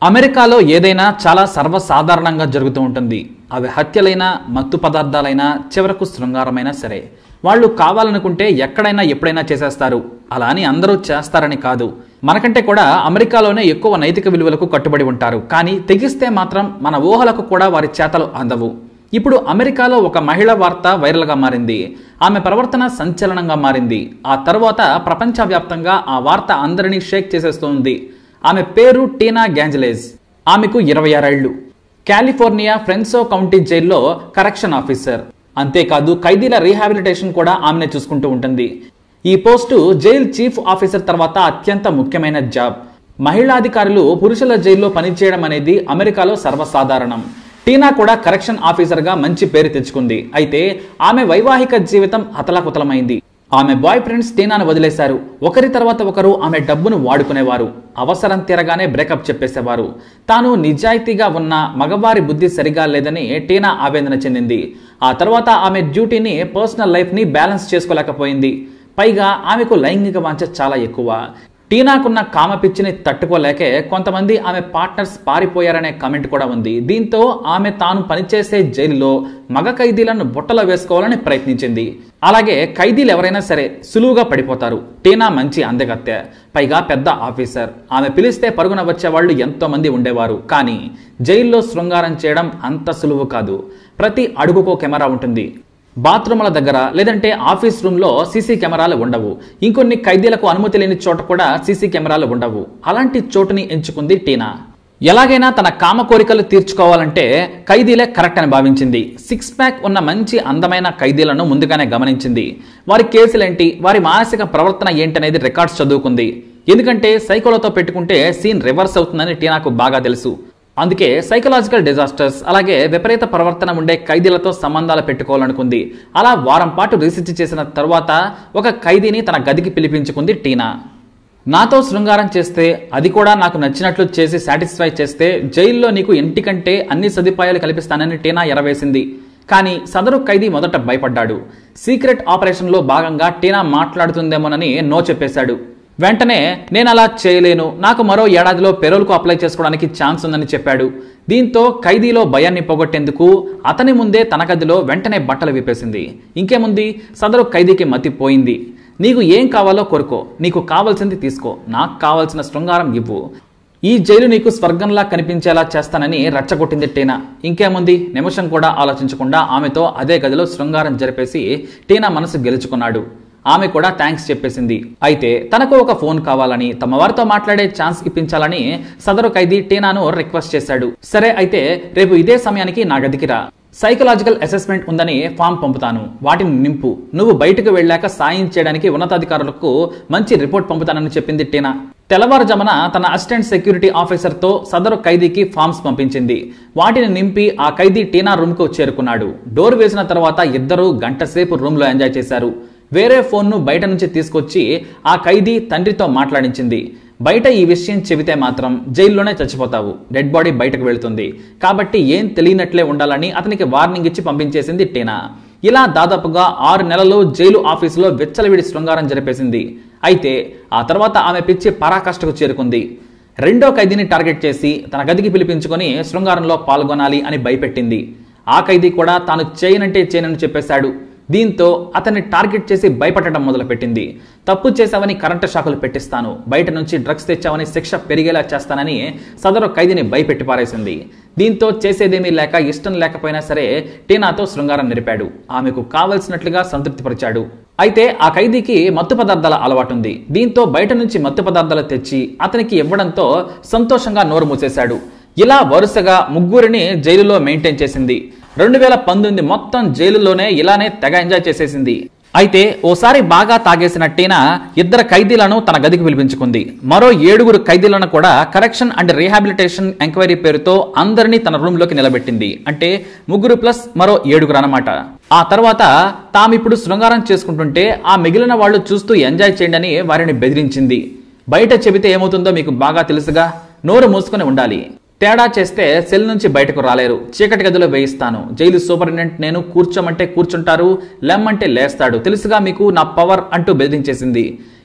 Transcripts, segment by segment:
అమెరికాలో ఏదైనా చాలా సర్వసాధారణంగా జరుగుతూ ఉంటుంది అవి హత్యలైనా మత్తు పదార్థాలైనా చివరకు శృంగారమైనా సరే వాళ్ళు కావాలనుకుంటే ఎక్కడైనా ఎప్పుడైనా చేసేస్తారు అలా అని అందరూ చేస్తారని కాదు మనకంటే కూడా అమెరికాలోనే ఎక్కువ నైతిక విలువలకు కట్టుబడి ఉంటారు కానీ తెగిస్తే మాత్రం మన ఊహలకు కూడా వారి చేతలు అందవు ఇప్పుడు అమెరికాలో ఒక మహిళ వార్త వైరల్గా మారింది ఆమె ప్రవర్తన సంచలనంగా మారింది ఆ తర్వాత ప్రపంచవ్యాప్తంగా ఆ వార్త అందరినీ షేక్ చేసేస్తోంది ఆమె పేరు టీనా గ్యాంజలేజ్ ఆమెకు ఇరవై ఆరేళ్లు కాలిఫోర్నియా ఫ్రెన్సో కౌంటీ జైల్లో కరెక్షన్ ఆఫీసర్ అంతేకాదు ఖైదీల రీహాబిలిటేషన్ కూడా ఆమెనే చూసుకుంటూ ఉంటుంది ఈ పోస్టు జైల్ చీఫ్ ఆఫీసర్ తర్వాత అత్యంత ముఖ్యమైన జాబ్ మహిళాధికారులు పురుషుల జైల్లో పనిచేయడం అనేది అమెరికాలో సర్వసాధారణం టీనా కూడా కరెక్షన్ ఆఫీసర్గా మంచి పేరు తెచ్చుకుంది అయితే ఆమె వైవాహిక జీవితం అతలాకుతలమైంది ఆమె బాయ్ ఫ్రెండ్స్ టీనాను వదిలేశారు ఒకరి తర్వాత ఒకరు ఆమె డబ్బును వాడుకునేవారు అవసరం తీరగానే బ్రేకప్ చెప్పేసేవారు తాను నిజాయితీగా ఉన్న మగవారి బుద్ధి సరిగా లేదని టీనా ఆవేదన చెందింది ఆ తర్వాత ఆమె డ్యూటీని పర్సనల్ లైఫ్ని బ్యాలెన్స్ చేసుకోలేకపోయింది పైగా ఆమెకు లైంగిక వాంఛ చాలా ఎక్కువ టీనాకున్న కామ పిచ్చిని తట్టుకోలేకే కొంతమంది ఆమె పార్ట్నర్స్ పారిపోయారనే కామెంట్ కూడా ఉంది దీంతో ఆమె తాను పనిచేసే జైలులో మగ ఖైదీలను బుట్టలో వేసుకోవాలని ప్రయత్నించింది అలాగే ఖైదీలు ఎవరైనా సరే సులువుగా పడిపోతారు టీనా మంచి అందగత్తె పైగా పెద్ద ఆఫీసర్ ఆమె పిలిస్తే పరుగున వచ్చేవాళ్ళు ఎంతో మంది ఉండేవారు కానీ జైల్లో శృంగారం చేయడం అంత సులువు కాదు ప్రతి అడుగుకో కెమెరా ఉంటుంది బాత్రూముల దగ్గర లేదంటే ఆఫీస్ రూమ్లో సీసీ కెమెరాలు ఉండవు ఇంకొన్ని ఖైదీలకు అనుమతి లేని చోట కూడా సీసీ కెమెరాలు ఉండవు అలాంటి చోటుని ఎంచుకుంది టీనా ఎలాగైనా తన కామ కోరికలు తీర్చుకోవాలంటే ఖైదీలే కరెక్ట్ అని భావించింది సిక్స్ ప్యాక్ ఉన్న మంచి అందమైన ఖైదీలను ముందుగానే గమనించింది వారి కేసులేంటి వారి మానసిక ప్రవర్తన ఏంటనేది రికార్డ్స్ చదువుకుంది ఎందుకంటే సైకోలతో పెట్టుకుంటే సీన్ రివర్స్ అవుతుందని టీనాకు బాగా తెలుసు అందుకే సైకలాజికల్ డిజాస్టర్స్ అలాగే విపరీత ప్రవర్తన ఉండే ఖైదీలతో సంబంధాలు పెట్టుకోవాలనుకుంది అలా వారం పాటు రీసెర్చ్ చేసిన తర్వాత ఒక ఖైదీని తన గదికి పిలిపించుకుంది టీనా నాతో శృంగారం చేస్తే అది కూడా నాకు నచ్చినట్లు చేసి సాటిస్ఫై చేస్తే జైల్లో నీకు ఇంటికంటే అన్ని సదుపాయాలు కల్పిస్తానని టీనా ఎరవేసింది కానీ సదరు ఖైదీ మొదట భయపడ్డాడు సీక్రెట్ ఆపరేషన్లో భాగంగా టీనా మాట్లాడుతుందేమోనని నో చెప్పేశాడు వెంటనే నేను అలా చేయలేను నాకు మరో ఏడాదిలో పెరోల్కు అప్లై చేసుకోవడానికి ఛాన్స్ ఉందని చెప్పాడు దీంతో ఖైదీలో భయాన్ని పోగొట్టేందుకు అతని ముందే తన గదిలో వెంటనే బట్టలు విప్పేసింది ఇంకేముంది సదరు ఖైదీకి మతిపోయింది నీకు ఏం కావాలో కోరుకో నీకు కావాల్సింది తీసుకో నాకు కావాల్సిన శృంగారం ఇవ్వు ఈ జైలు నీకు స్వర్గంలా కనిపించేలా చేస్తానని రచ్చగొట్టింది టీనా ఇంకేముంది నిమిషం కూడా ఆలోచించకుండా ఆమెతో అదే గదిలో శృంగారం జరిపేసి టీనా మనసు గెలుచుకున్నాడు ఆమె కూడా థ్యాంక్స్ చెప్పేసింది అయితే తనకు ఒక ఫోన్ కావాలని తమ వారితో మాట్లాడే ఛాన్స్ ఇప్పించాలని సదరు ఖైదీ టీనాను రిక్వెస్ట్ చేశాడు సరే అయితే రేపు ఇదే సమయానికి నా గదికి రా సైకలాజికల్ అసెస్మెంట్ ఉందని ఫామ్ పంపుతాను వాటిని నింపు నువ్వు బయటకు వెళ్ళాక సాయం చేయడానికి ఉన్నతాధికారులకు మంచి రిపోర్ట్ పంపుతానని చెప్పింది టీనా తెల్లవారుజామున తన అసిస్టెంట్ సెక్యూరిటీ ఆఫీసర్తో సదరు ఖైదీకి ఫామ్స్ పంపించింది వాటిని నింపి ఆ ఖైదీ టీనా రూమ్కు చేరుకున్నాడు డోర్ వేసిన తర్వాత ఇద్దరు గంట సేపు రూమ్లో ఎంజాయ్ చేశారు వేరే ఫోన్ను బయట నుంచి తీసుకొచ్చి ఆ ఖైదీ తండ్రితో మాట్లాడించింది బయట ఈ విషయం చెబితే మాత్రం జైల్లోనే చచ్చిపోతావు డెడ్ బాడీ బయటకు వెళ్తుంది కాబట్టి ఏం తెలియనట్లే ఉండాలని అతనికి వార్నింగ్ ఇచ్చి పంపించేసింది టీనా ఇలా దాదాపుగా ఆరు నెలలు జైలు ఆఫీసులో వెచ్చలవిడి శృంగారం జరిపేసింది అయితే ఆ తర్వాత ఆమె పిచ్చి పరాకాష్ఠకు చేరుకుంది రెండో ఖైదీని టార్గెట్ చేసి తన గదికి పిలిపించుకొని శృంగారంలో పాల్గొనాలి అని భయపెట్టింది ఆ ఖైదీ కూడా తాను చేయనంటే చేయనని చెప్పేశాడు దీంతో అతన్ని టార్గెట్ చేసి భయపడటం మొదలుపెట్టింది తప్పు చేశావని కరెంటు షాకులు పెట్టిస్తాను బయట నుంచి డ్రగ్స్ తెచ్చావని శిక్ష పెరిగేలా చేస్తానని సదరు ఖైదీని భయపెట్టి పారేసింది దీంతో చేసేదేమీ లేక ఇష్టం లేకపోయినా సరే టీనాతో శృంగారం నిరిపాడు ఆమెకు కావలసినట్లుగా సంతృప్తిపరిచాడు అయితే ఆ ఖైదీకి మత్తు పదార్థాల అలవాటుంది దీంతో బయట నుంచి మత్తు పదార్థాలు తెచ్చి అతనికి ఇవ్వడంతో సంతోషంగా నోరు మూసేశాడు ఇలా వరుసగా ముగ్గురిని జైలులో మెయింటైన్ చేసింది రెండు వేల పంతొమ్మిది మొత్తం జైలులోనే ఇలానే తెగ ఎంజాయ్ చేసేసింది అయితే ఓసారి బాగా తాగేసిన టీనా ఇద్దరు ఖైదీలను తన గదికి పిలిపించుకుంది మరో ఏడుగురు ఖైదీలను కూడా కరెక్షన్ అండ్ రీహాబిలిటేషన్ ఎంక్వైరీ పేరుతో అందరినీ తన రూమ్ లోకి నిలబెట్టింది అంటే ముగ్గురు ప్లస్ మరో ఏడుగురు అన్నమాట ఆ తర్వాత తామిప్పుడు శృంగారం చేసుకుంటుంటే ఆ మిగిలిన వాళ్ళు చూస్తూ ఎంజాయ్ చేయండి అని వారిని బెదిరించింది బయట చెబితే ఏమవుతుందో మీకు బాగా తెలుసుగా నోరు మూసుకొని ఉండాలి తేడా చేస్తే సెల్ నుంచి బయటకు రాలేరు చీకటి గదిలో వేయిస్తాను జైలు సూపరింటెండెంట్ నేను కూర్చోమంటే కూర్చుంటారు లెమ్మంటే లేస్తాడు తెలుసుగా మీకు నా పవర్ అంటూ బెదిరించేసింది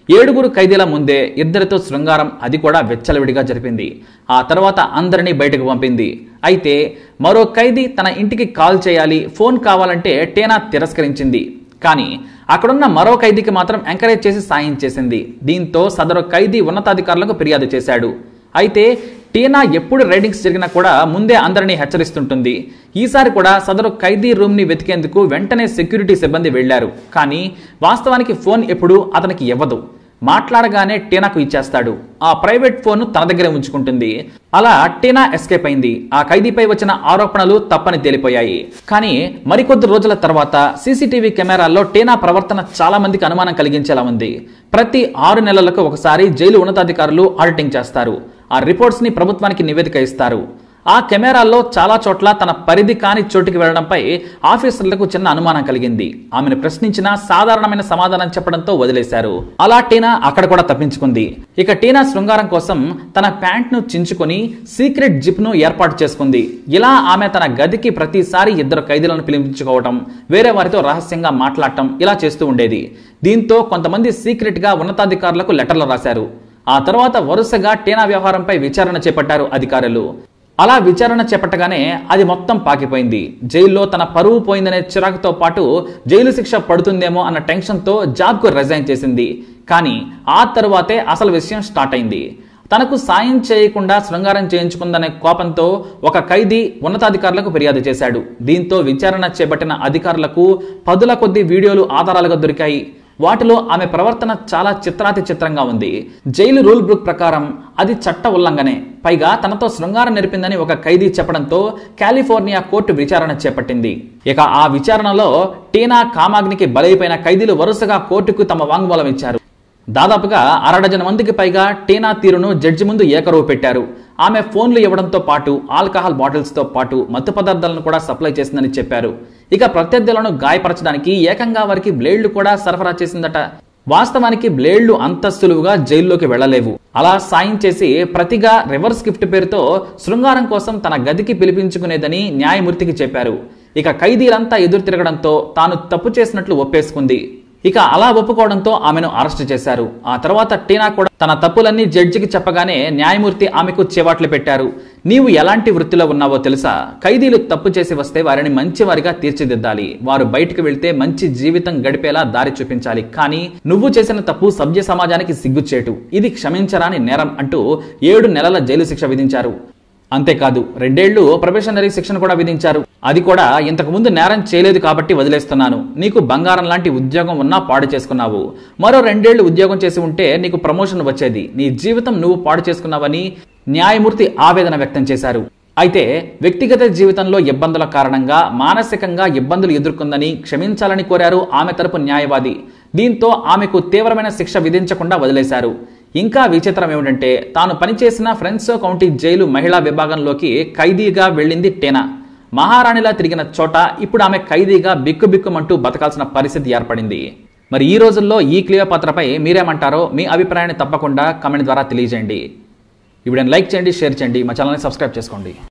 ఏడుగురు ఖైదీల ముందే ఇద్దరితో శృంగారం అది కూడా వెచ్చలవిడిగా జరిపింది ఆ తర్వాత అందరినీ బయటకు పంపింది అయితే మరో ఖైదీ తన ఇంటికి కాల్ చేయాలి ఫోన్ కావాలంటే టేనా తిరస్కరించింది కానీ అక్కడున్న మరో ఖైదీకి మాత్రం ఎంకరేజ్ చేసి సాయం చేసింది దీంతో సదరు ఖైదీ ఉన్నతాధికారులకు ఫిర్యాదు చేశాడు అయితే టీనా ఎప్పుడు రైడింగ్స్ జరిగినా కూడా ముందే అందరినీ హెచ్చరిస్తుంటుంది ఈసారి కూడా సదరు ఖైదీ రూమ్ ని వెతికేందుకు వెంటనే సెక్యూరిటీ సిబ్బంది వెళ్లారు కానీ వాస్తవానికి ఫోన్ ఎప్పుడు అతనికి ఇవ్వదు మాట్లాడగానే టీనాకు ఇచ్చేస్తాడు ఆ ప్రైవేట్ ఫోన్ తన దగ్గరే ఉంచుకుంటుంది అలా టీనా ఎస్కేప్ అయింది ఆ ఖైదీపై వచ్చిన ఆరోపణలు తప్పని తేలిపోయాయి కానీ మరికొద్ది రోజుల తర్వాత సీసీటీవీ కెమెరాల్లో టీనా ప్రవర్తన చాలా మందికి అనుమానం కలిగించేలా ఉంది ప్రతి ఆరు నెలలకు ఒకసారి జైలు ఉన్నతాధికారులు ఆడిటింగ్ చేస్తారు ఆ రిపోర్ట్స్ ని ప్రభుత్వానికి నివేదిక ఇస్తారు ఆ కెమెరాల్లో చాలా చోట్ల తన పరిధి కాని చోటికి వెళ్లడంపై ఆఫీసర్లకు చిన్న అనుమానం కలిగింది ఆమెను ప్రశ్నించినా సాధారణమైన సమాధానం చెప్పడంతో వదిలేశారు అలా టీనా అక్కడ కూడా తప్పించుకుంది ఇక టీనా శృంగారం కోసం తన ప్యాంట్ ను చించుకొని సీక్రెట్ జిప్ ను ఏర్పాటు చేసుకుంది ఇలా ఆమె తన గదికి ప్రతిసారి ఇద్దరు ఖైదీలను పిలిపించుకోవటం వేరే వారితో రహస్యంగా మాట్లాడటం ఇలా చేస్తూ ఉండేది దీంతో కొంతమంది సీక్రెట్ గా ఉన్నతాధికారులకు లెటర్లు రాశారు ఆ తర్వాత వరుసగా టీనా వ్యవహారంపై విచారణ చేపట్టారు అధికారులు అలా విచారణ చేపట్టగానే అది మొత్తం పాకిపోయింది జైల్లో తన పరువు పోయిందనే చిరాకుతో పాటు జైలు శిక్ష పడుతుందేమో అన్న టెన్షన్తో జాబ్కు రిజైన్ చేసింది కానీ ఆ తరువాతే అసలు విషయం స్టార్ట్ అయింది తనకు సాయం చేయకుండా శృంగారం చేయించుకుందనే కోపంతో ఒక ఖైదీ ఉన్నతాధికారులకు ఫిర్యాదు చేశాడు దీంతో విచారణ చేపట్టిన అధికారులకు పదుల కొద్ది వీడియోలు ఆధారాలుగా దొరికాయి వాటిలో ఆమె ప్రవర్తన చాలా చిత్రాతి చిత్రంగా ఉంది జైలు రూల్ బుక్ ప్రకారం అది చట్ట ఉల్లంఘనే పైగా తనతో శృంగారం నెరిపిందని ఒక ఖైదీ చెప్పడంతో కాలిఫోర్నియా కోర్టు విచారణ చేపట్టింది ఇక ఆ విచారణలో టీనా కామాగ్నికి బలైపోయిన ఖైదీలు వరుసగా కోర్టుకు తమ వాంగ్మూలం ఇచ్చారు దాదాపుగా అరడజన మందికి పైగా టీనా తీరును జడ్జి ముందు ఏకరువు పెట్టారు ఆమె ఫోన్లు ఇవ్వడంతో పాటు ఆల్కహాల్ బాటిల్స్తో పాటు మత్తు పదార్థాలను కూడా సప్లై చేసిందని చెప్పారు ఇక ప్రత్యర్థులను గాయపరచడానికి ఏకంగా వారికి బ్లేడ్లు కూడా సరఫరా చేసిందట వాస్తవానికి బ్లేడ్లు అంత సులువుగా జైల్లోకి వెళ్లలేవు అలా సాయం చేసి ప్రతిగా రివర్స్ గిఫ్ట్ పేరుతో శృంగారం కోసం తన గదికి పిలిపించుకునేదని న్యాయమూర్తికి చెప్పారు ఇక ఖైదీలంతా ఎదురు తిరగడంతో తాను తప్పు చేసినట్లు ఒప్పేసుకుంది ఇక అలా ఒప్పుకోవడంతో ఆమెను అరెస్ట్ చేశారు ఆ తర్వాత టీనా కూడా తన తప్పులన్నీ జడ్జికి చెప్పగానే న్యాయమూర్తి ఆమెకు చివాట్లు పెట్టారు నీవు ఎలాంటి వృత్తిలో ఉన్నావో తెలుసా ఖైదీలు తప్పు చేసి వస్తే వారిని మంచివారిగా తీర్చిదిద్దాలి వారు బయటకు వెళ్తే మంచి జీవితం గడిపేలా దారి చూపించాలి కానీ నువ్వు చేసిన తప్పు సభ్య సమాజానికి సిగ్గుచేటు ఇది క్షమించరాని నేరం అంటూ ఏడు నెలల జైలు శిక్ష విధించారు అంతేకాదు రెండేళ్లు ప్రొబేషనరీ శిక్షణ కూడా విధించారు అది కూడా ఇంతకు ముందు నేరం చేయలేదు కాబట్టి వదిలేస్తున్నాను నీకు బంగారం లాంటి ఉద్యోగం ఉన్నా పాడు చేసుకున్నావు మరో రెండేళ్లు ఉద్యోగం చేసి ఉంటే నీకు ప్రమోషన్ వచ్చేది నీ జీవితం నువ్వు పాడు చేసుకున్నావని న్యాయమూర్తి ఆవేదన వ్యక్తం చేశారు అయితే వ్యక్తిగత జీవితంలో ఇబ్బందుల కారణంగా మానసికంగా ఇబ్బందులు ఎదుర్కొందని క్షమించాలని కోరారు ఆమె తరపు న్యాయవాది దీంతో ఆమెకు తీవ్రమైన శిక్ష విధించకుండా వదిలేశారు ఇంకా విచిత్రం ఏమిటంటే తాను పనిచేసిన ఫ్రెండ్సో కౌంటీ జైలు మహిళా విభాగంలోకి ఖైదీగా వెళ్ళింది టేనా మహారాణిలా తిరిగిన చోట ఇప్పుడు ఆమె ఖైదీగా బిక్కుబిక్కుమంటూ బతకాల్సిన పరిస్థితి ఏర్పడింది మరి ఈ రోజుల్లో ఈ క్లియోపాత్రపై మీరేమంటారో మీ అభిప్రాయాన్ని తప్పకుండా కమెంట్ ద్వారా తెలియజేయండి ఇప్పుడు లైక్ చేయండి షేర్ చేయండి మా ఛానల్ని సబ్స్క్రైబ్ చేసుకోండి